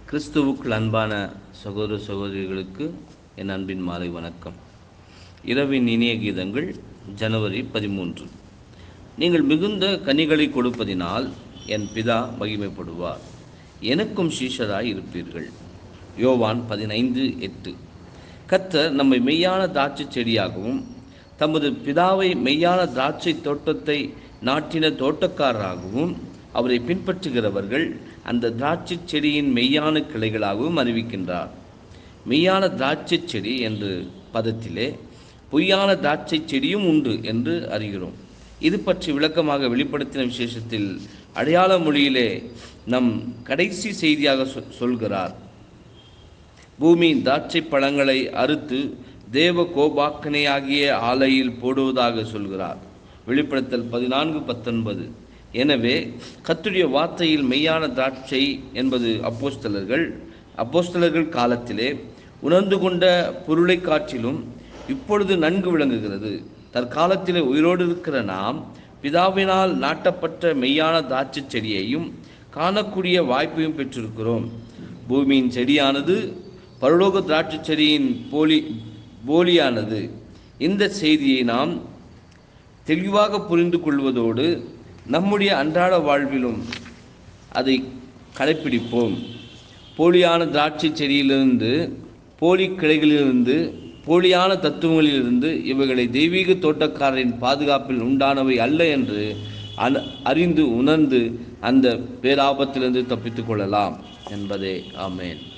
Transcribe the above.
கிறிஸ்துவுக்குள் அன்பான சகோதர சகோதரிகளுக்கு என் அன்பின் மாலை வணக்கம் இரவின் இனிய கீதங்கள் ஜனவரி பதிமூன்று நீங்கள் மிகுந்த கனிகளை கொடுப்பதினால் என் பிதா மகிமைப்படுவார் எனக்கும் சீஷராய் இருப்பீர்கள் யோவான் பதினைந்து எட்டு கத்தர் நம்மை மெய்யான திராட்சை செடியாகவும் தமது பிதாவை மெய்யான திராட்சை தோட்டத்தை நாட்டின தோட்டக்காரராகவும் அவரை பின்பற்றுகிறவர்கள் அந்த திராட்சை செடியின் மெய்யான கிளைகளாகவும் அறிவிக்கின்றார் மெய்யான திராட்சை செடி என்று பதத்திலே பொய்யான திராட்சை செடியும் உண்டு என்று அறிகிறோம் இது பற்றி விளக்கமாக வெளிப்படுத்தின விசேஷத்தில் அடையாள மொழியிலே நம் கடைசி செய்தியாக சொ- சொல்கிறார் பூமியின் திராட்சை பழங்களை அறுத்து தேவ கோபாக்கனையாகிய ஆலையில் போடுவதாக சொல்கிறார் வெளிப்படுத்தல் பதினான்கு பத்தொன்பது எனவே கத்துடைய வார்த்தையில் மெய்யான திராட்சை என்பது அப்போஸ்தலர்கள் அப்போஸ்தலர்கள் காலத்திலே உணர்ந்து கொண்ட பொருளை காட்டிலும் இப்பொழுது நன்கு விளங்குகிறது தற்காலத்திலே உயிரோடு இருக்கிற நாம் பிதாவினால் நாட்டப்பட்ட மெய்யான திராட்சை செடியையும் காணக்கூடிய வாய்ப்பையும் பெற்றிருக்கிறோம் பூமியின் செடியானது பரலோக திராட்சை செடியின் போலி போலியானது இந்த செய்தியை நாம் தெளிவாக புரிந்து கொள்வதோடு நம்முடைய அன்றாட வாழ்விலும் அதை கடைப்பிடிப்போம் போலியான திராட்சை செடியிலிருந்து போலி கிளைகளிலிருந்து போலியான தத்துவங்களிலிருந்து இவைகளை தெய்வீக தோட்டக்காரரின் பாதுகாப்பில் உண்டானவை அல்ல என்று அன அறிந்து உணர்ந்து அந்த பேராபத்திலிருந்து தப்பித்துக் கொள்ளலாம் என்பதே ஆமேன்